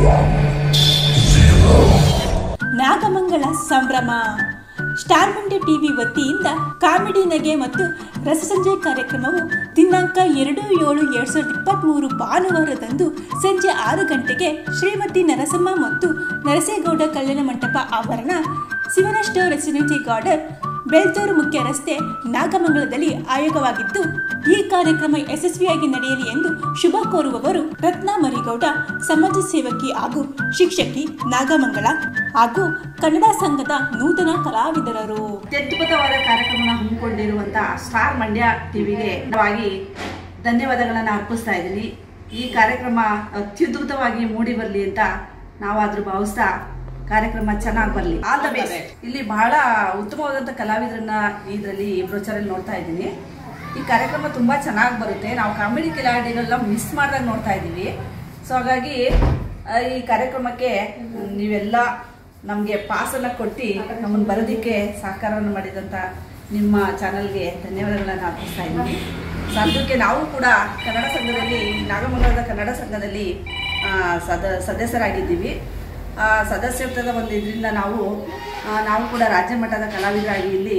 ನಾಗಮಂಗಲ ಸಂಭ್ರಮ star Mandya TV ವತಿಯಿಂದ comedy ನಗೆ ಮತ್ತು ರಸಸಂಜೆ ಕಾರ್ಯಕ್ರಮವು ದಿನಾಂಕ ಎರಡು ಏಳು ಎರಡ್ ಸಾವಿರದ ಇಪ್ಪತ್ತ್ಮೂರು ಭಾನುವಾರದಂದು ಸಂಜೆ ಆರು ಗಂಟೆಗೆ ಶ್ರೀಮತಿ ನರಸಮ್ಮ ಮತ್ತು ನರಸೇಗೌಡ ಕಲ್ಯಾಣ ಮಂಟಪ ಆವರಣ ಶಿವನ ಸ್ಟೋರ್ ರೆಸಿಡೆನ್ಸಿ ಗಾರ್ಡನ್ ಬೆಳ್ತೂರು ಮುಖ್ಯ ರಸ್ತೆ ನಾಗಮಂಗಲದಲ್ಲಿ ಆಯೋಗವಾಗಿದ್ದು ಈ ಕಾರ್ಯಕ್ರಮ ಯಶಸ್ವಿಯಾಗಿ ನಡೆಯಲಿ ಎಂದು ಶುಭ ಕೋರುವವರು ರತ್ನ ಮರಿಗೌಡ ಸಮಾಜ ಸೇವಕಿ ಹಾಗೂ ಶಿಕ್ಷಕಿ ನಾಗಮಂಗಲ ಹಾಗೂ ಕನ್ನಡ ಸಂಘದ ನೂತನ ಕಲಾವಿದರರು ಅತ್ಯದ್ಭುತವಾದ ಕಾರ್ಯಕ್ರಮನ ಹಮ್ಮಿಕೊಂಡಿರುವಂತಹ ಸ್ಟಾರ್ ಮಂಡ್ಯ ಟಿವಿಗೆ ವಾಗಿ ಧನ್ಯವಾದಗಳನ್ನು ಅರ್ಪಿಸ್ತಾ ಇದ್ದೀನಿ ಈ ಕಾರ್ಯಕ್ರಮ ಅತ್ಯದ್ಭುತವಾಗಿ ಮೂಡಿ ಬರಲಿ ಅಂತ ನಾವಾದ್ರೂ ಭಾವಿಸ್ತಾ ಕಾರ್ಯಕ್ರಮ ಚೆನ್ನಾಗಿ ಬರಲಿ ಆಲ್ ದ ಬೆಸ್ಟ್ ಇಲ್ಲಿ ಬಹಳ ಉತ್ತಮವಾದಂಥ ಕಲಾವಿದರನ್ನ ಇದರಲ್ಲಿ ಪ್ರಚಾರಲ್ಲಿ ನೋಡ್ತಾ ಇದ್ದೀನಿ ಈ ಕಾರ್ಯಕ್ರಮ ತುಂಬಾ ಚೆನ್ನಾಗಿ ಬರುತ್ತೆ ನಾವು ಕಾಮಿಡಿ ಕಿಲಾಡಿಗಳನ್ನ ಮಿಸ್ ಮಾಡ್ದಾಗ ನೋಡ್ತಾ ಇದ್ದೀವಿ ಸೊ ಹಾಗಾಗಿ ಆ, ಈ ಕಾರ್ಯಕ್ರಮಕ್ಕೆ ನೀವೆಲ್ಲ ನಮಗೆ ಪಾಸನ್ನ ಕೊಟ್ಟು ನಮ್ಮನ್ನು ಬರೋದಕ್ಕೆ ಸಹಕಾರವನ್ನು ಮಾಡಿದಂಥ ನಿಮ್ಮ ಚಾನಲ್ಗೆ ಧನ್ಯವಾದಗಳನ್ನು ಅರ್ಪಿಸ್ತಾ ಇದ್ದೀನಿ ಸದ್ಯಕ್ಕೆ ನಾವು ಕೂಡ ಕನ್ನಡ ಸಂಘದಲ್ಲಿ ನಾಗಮಂಗಲದ ಕನ್ನಡ ಸಂಘದಲ್ಲಿ ಆ, ಸದ ಸದಸ್ಯರಾಗಿದ್ದೀವಿ ಆ, ಸದಸ್ಯತ್ವದ ಒಂದು ಇದರಿಂದ ನಾವು ಆ, ನಾವು ಕೂಡ ರಾಜ್ಯ ಮಟ್ಟದ ಕಲಾವಿದರಾಗಿ ಇಲ್ಲಿ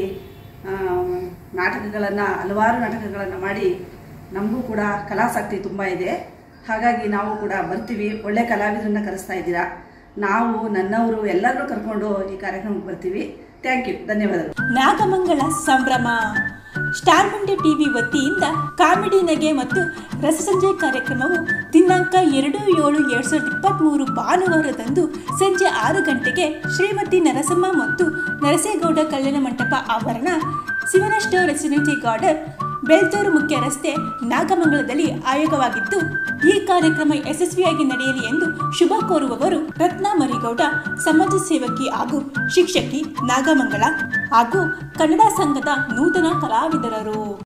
ನಾಟಕಗಳನ್ನು ಹಲವಾರು ನಾಟಕಗಳನ್ನು ಮಾಡಿ ನಮಗೂ ಕೂಡ ಕಲಾಸಕ್ತಿ ತುಂಬ ಇದೆ ಹಾಗಾಗಿ ನಾವು ಕೂಡ ಬರ್ತೀವಿ ಒಳ್ಳೆ ಕಲಾವಿದರನ್ನ ಕರೆಸ್ತಾ ಇದ್ದೀರಾ ನಾವು ನನ್ನವರು ಎಲ್ಲರನ್ನೂ ಕರ್ಕೊಂಡು ಈ ಕಾರ್ಯಕ್ರಮಕ್ಕೆ ಬರ್ತೀವಿ ಥ್ಯಾಂಕ್ ಯು ಧನ್ಯವಾದಗಳು ನಾಗಮಂಗಲ ಸಂಭ್ರಮ ಸ್ಟಾರ್ ಮಂಡ್ಯ ಟಿವಿ ವತಿಯಿಂದ ಕಾಮಿಡಿ ನಗೆ ಮತ್ತು ರಸಸಂಜೆ ಕಾರ್ಯಕ್ರಮವು ದಿನಾಂಕ ಎರಡು ಏಳು ಎರಡ್ ಸಾವಿರದ ಇಪ್ಪತ್ತ್ಮೂರು ಭಾನುವಾರದಂದು ಸಂಜೆ ಆರು ಗಂಟೆಗೆ ಶ್ರೀಮತಿ ನರಸಮ್ಮ ಮತ್ತು ನರಸೇಗೌಡ ಕಲ್ಯಾಣ ಮಂಟಪ ಆವರಣ ಶಿವನ ಸ್ಟೋರ್ ರೆಸಿಡೆನ್ಸಿ ಗಾರ್ಡನ್ ಬೆಳ್ತೂರು ಮುಖ್ಯ ರಸ್ತೆ ನಾಗಮಂಗಲದಲ್ಲಿ ಆಯೋಗವಾಗಿದ್ದು ಈ ಕಾರ್ಯಕ್ರಮ ಯಶಸ್ವಿಯಾಗಿ ನಡೆಯಲಿ ಎಂದು ಶುಭ ಕೋರುವವರು ರತ್ನ ಮರಿಗೌಡ ಸಮಾಜ ಸೇವಕಿ ಹಾಗೂ ಶಿಕ್ಷಕಿ ನಾಗಮಂಗಲ ಹಾಗೂ ಕನ್ನಡ ಸಂಘದ ನೂತನ ಕಲಾವಿದರರು